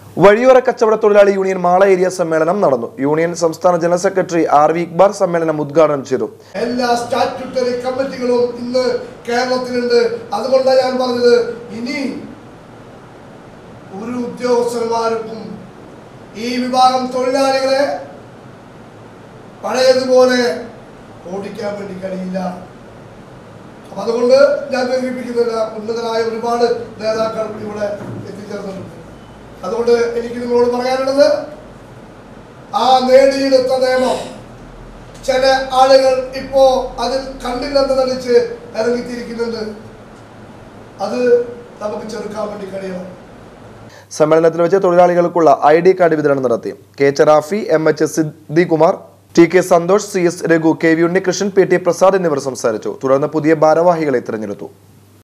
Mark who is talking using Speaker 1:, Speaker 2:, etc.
Speaker 1: വഴിയോര കച്ചവട തൊഴിലാളി യൂണിയൻ മാള ഏരിയ സമ്മേളനം നടന്നു യൂണിയൻ സംസ്ഥാന general secretary R V Iqbal സമ്മേളനം ഉദ്ഘാടനം ചെയ്തു
Speaker 2: എല്ലാ സ്റ്റാറ്റ്യൂട്ടറി കമ്മിറ്റികളും ഇന്ന് കേരളത്തിലുണ്ട് അതുകൊണ്ടാണ് ഞാൻ പറഞ്ഞത് ഇനി ഒരു ഉദ്യോഗസ്ഥന്മാർക്കും ഈ വിഭാഗം തൊഴിലാളികളെ പഴയതുപോലെ ഓടിക്കാൻ വേണ്ടി കഴിയില്ല അപ്പൊ അതുകൊണ്ട് ഞാൻ ദീർഘിപ്പിക്കുന്നില്ല ഉന്നതരായ ഒരുപാട് നേതാക്കൾ ഇവിടെ എത്തിച്ചേർന്നിട്ടുണ്ട് അതുകൊണ്ട് എനിക്ക് നിങ്ങളോട് പറയാനുള്ളത് ആ നേടിയെടുത്ത നിയമം ചില ആളുകൾ ഇപ്പോ അതിൽ കണ്ടില്ലെന്ന് നടിച്ച് ഇറങ്ങിത്തിരിക്കുന്നുണ്ട് അത് നമുക്ക് ചെറുക്കാൻ വേണ്ടി കഴിയണം
Speaker 1: സമ്മേളനത്തിൽ വെച്ച് തൊഴിലാളികൾക്കുള്ള ഐ ഡി കാർഡ് വിതരണം നടത്തി കെ ചെറാഫി എം എച്ച് സിദ്ദികുമാർ T K Santhosh C S Raghu K V Unnikrishnan P T Prasad എന്നിവർ സംസാരിച്ചു തുടർന്ന് പുതിയ ഭാരവാഹികളെ തിരഞ്ഞെടുത്തു